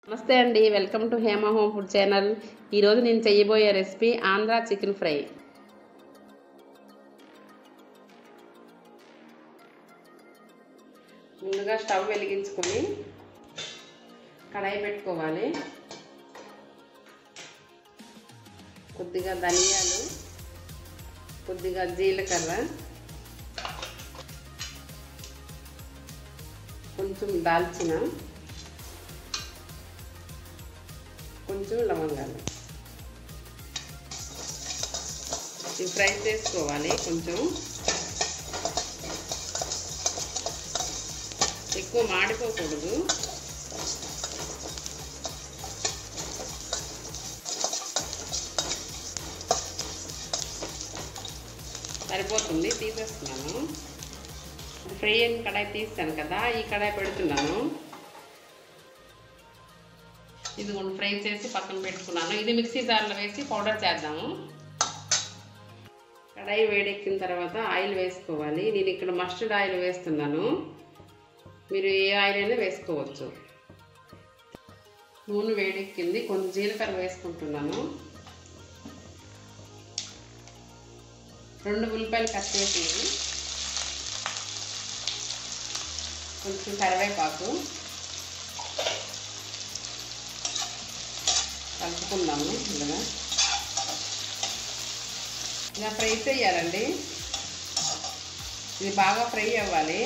నమస్తే అండి welcome to Hema home food channel ఈరోజు నేను చేయబోయే రెసిపీ ఆంధ్ర చికెన్ ఫ్రై ముందుగా స్టవ్ వెలిగించుకొని కడాయి పెట్టుకోవాలి కొద్దిగా ధనియాలు కొద్దిగా జీలకర్ర కొంచెం దాల్చిన కొంచెం లవంగాలు ఇవి ఫ్రై చేసుకోవాలి కొంచెం ఎక్కువ మాడిపోకూడదు సరిపోతుంది తీసేస్తున్నాను ఫ్రై అయిన కడాయి తీస్తాను కదా ఈ కడాయి పెడుతున్నాను ఇది కొన్ని ఫ్రై చేసి పక్కన పెట్టుకున్నాను ఇది మిక్సీ జార్లో వేసి పౌడర్ చేద్దాము కడాయి వేడెక్కిన తర్వాత ఆయిల్ వేసుకోవాలి నేను ఇక్కడ మస్టర్డ్ ఆయిల్ వేస్తున్నాను మీరు ఏ ఆయిల్ అయినా వేసుకోవచ్చు నూనె వేడెక్కింది కొంచెం జీలకర్ర వేసుకుంటున్నాను రెండు ఉల్లిపాయలు కట్ చేసినవి కొంచెం కరివేపాకు కలుపుకుందాము ఇలాగా ఇలా ఫ్రై చేయాలండి ఇది బాగా ఫ్రై అవ్వాలి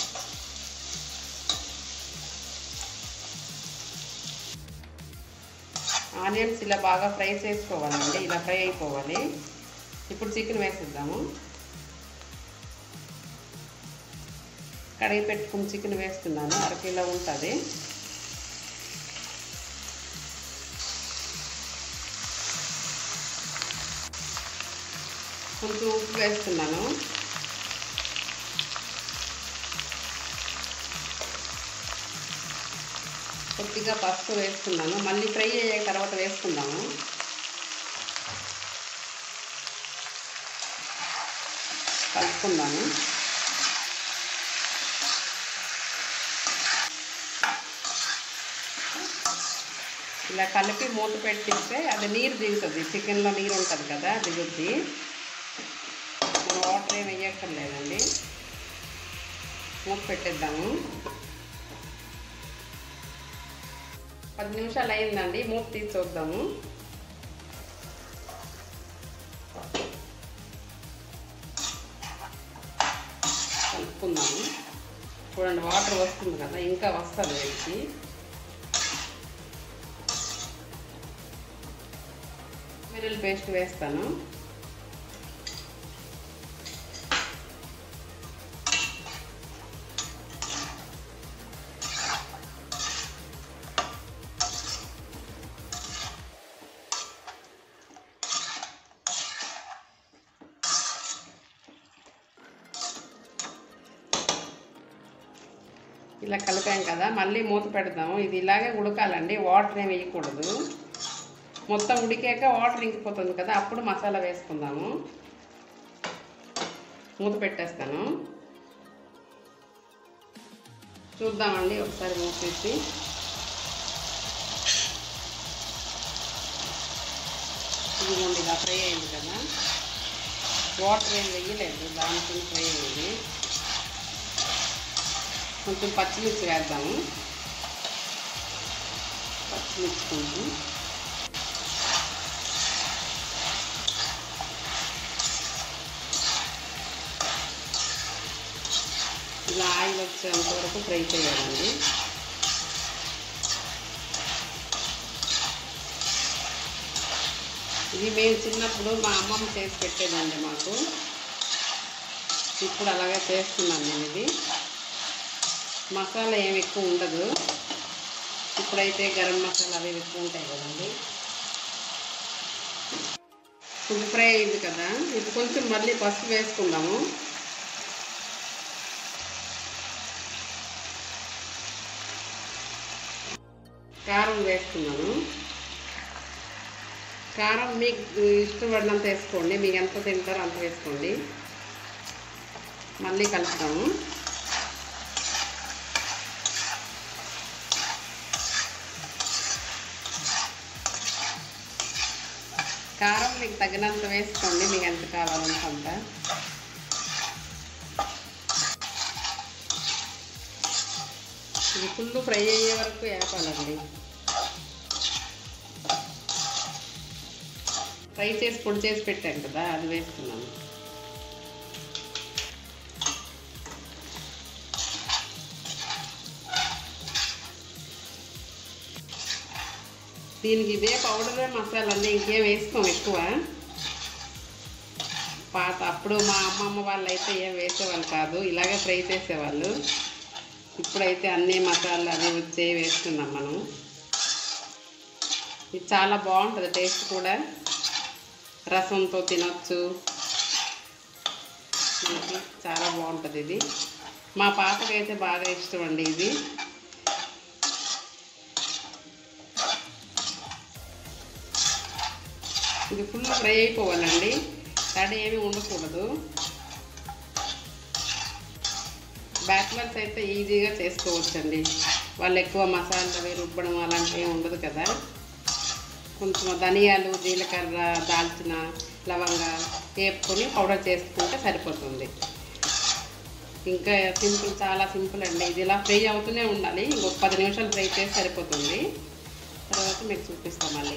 ఆనియన్స్ ఇలా బాగా ఫ్రై చేసుకోవాలండి ఇలా ఫ్రై అయిపోవాలి ఇప్పుడు చికెన్ వేసేద్దాము కడిగి పెట్టుకుని చికెన్ వేస్తున్నాను అరకిలో ఉంటుంది కొంచెం ఉప్పు వేస్తున్నాను కొద్దిగా పసుపు వేస్తున్నాను మళ్ళీ ఫ్రై అయ్యే తర్వాత వేసుకుందాము కలుపుకుందాము ఇలా కలిపి మూత పెట్టిస్తే అది నీరు దిగుతుంది చికెన్లో నీరు ఉంటుంది కదా దిగుద్ది మనం వాటర్ ఏమి వేయక్కర్లేదండి మూత పెట్టేద్దాము పది నిమిషాలు అయిందండి మూత తీసి చూద్దాము కలుపుకుందాము చూడండి వాటర్ వస్తుంది కదా ఇంకా వస్తుంది వేసి మిరియాల పేస్ట్ వేస్తాను ఇలా కలిపాం కదా మళ్ళీ మూత పెడతాము ఇది ఇలాగే ఉడకాలండి వాటర్ ఏమి వేయకూడదు మొత్తం ఉడికాక వాటర్ ఇంకిపోతుంది కదా అప్పుడు మసాలా వేసుకుందాము మూత పెట్టేస్తాను చూద్దామండి ఒకసారి మూత తీసి ఇదిగోండి ఇలా ఫ్రై అయింది కదా వాటర్ ఏం వెయ్యలేదు దాంతో ఫ్రై అయింది కొంచెం పచ్చిమిర్చి వేద్దాము పచ్చిమిర్చి కొంచెం ఇలా ఆయిల్ వచ్చేంత వరకు ఫ్రై చేయాలండి ఇది మేము చిన్నప్పుడు మా అమ్మమ్మ చేసి పెట్టేదండి మాకు ఇప్పుడు అలాగే చేస్తున్నాను నేను ఇది మసాలా ఏమి ఎక్కువ ఉండదు ఇప్పుడైతే గరం మసాలా అవి ఎక్కువ ఉంటాయి కదండి కొంచెం ఫ్రై అయింది కదా ఇది కొంచెం మళ్ళీ పసుపు వేసుకుందాము కారం వేస్తున్నాను కారం మీకు ఇష్టపడినంత వేసుకోండి మీకు ఎంత తింటారో అంత వేసుకోండి మళ్ళీ కలుపుతాము కారం మీకు తగినంత వేసుకోండి మీకు ఎంత కావాలంటే అంత ఇది ఫుల్ ఫ్రై అయ్యే వరకు వేపాలండి ఫ్రై చేసి పొడి చేసి పెట్టాం కదా అది వేస్తున్నాను దీనికి ఇదే పౌడరే మసాలా అన్నీ ఇంకేం వేసుకోం ఎక్కువ పాత అప్పుడు మా అమ్మమ్మ వాళ్ళు అయితే ఏం వేసేవాళ్ళు కాదు ఇలాగే ఫ్రై చేసేవాళ్ళు ఇప్పుడైతే అన్ని మసాలాలు అవి వచ్చే వేస్తున్నాం మనం ఇది చాలా బాగుంటుంది టేస్ట్ కూడా రసంతో తినొచ్చు ఇది చాలా బాగుంటుంది ఇది మా పాపకైతే బాగా ఇష్టం అండి ఇది ఇది ఫుల్ ఫ్రై అయిపోవాలండి తడి ఏమి ఉండకూడదు బ్యాచిలర్స్ అయితే ఈజీగా చేసుకోవచ్చండి వాళ్ళు ఎక్కువ మసాలా అవి రుబ్బడం అలాంటివి ఉండదు కదా కొంచెం ధనియాలు జీలకర్ర దాల్చిన లవంగ వేపుకొని పౌడర్ చేసుకుంటే సరిపోతుంది ఇంకా సింపుల్ చాలా సింపుల్ అండి ఇది ఇలా ఫ్రై అవుతూనే ఉండాలి ఇంకొక పది నిమిషాలు ఫ్రై చేసి సరిపోతుంది తర్వాత మీకు చూపిస్తాం మళ్ళీ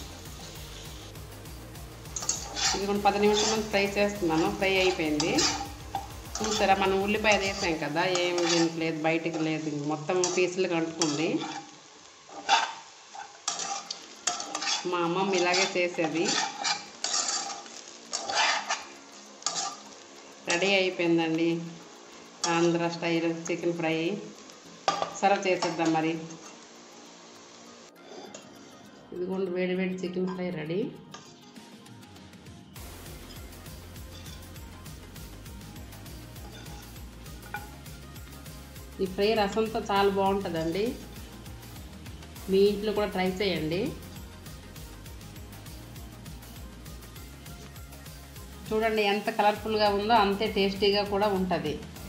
ఇది కూడా పది నిమిషాల నుంచి ఫ్రై చేస్తున్నాను ఫ్రై అయిపోయింది చూసారా మనం ఉల్లిపాయ వేసాం కదా ఏమి దీనికి లేదు బయటికి లేదు ఇంక మొత్తం పీసులు కంటుకుంది మా అమ్మమ్మ ఇలాగే చేసేది రెడీ అయిపోయిందండి Andhra style chicken fry serve చేసేద్దాం మరి ఇదిగోండి వేడి వేడి చికెన్ ఫ్రై రెడీ ఈ ఫ్రై రసంతో చాలా బాగుంటుందండి మీ ఇంట్లో కూడా ట్రై చేయండి చూడండి ఎంత కలర్ఫుల్గా ఉందో అంతే టేస్టీగా కూడా ఉంటుంది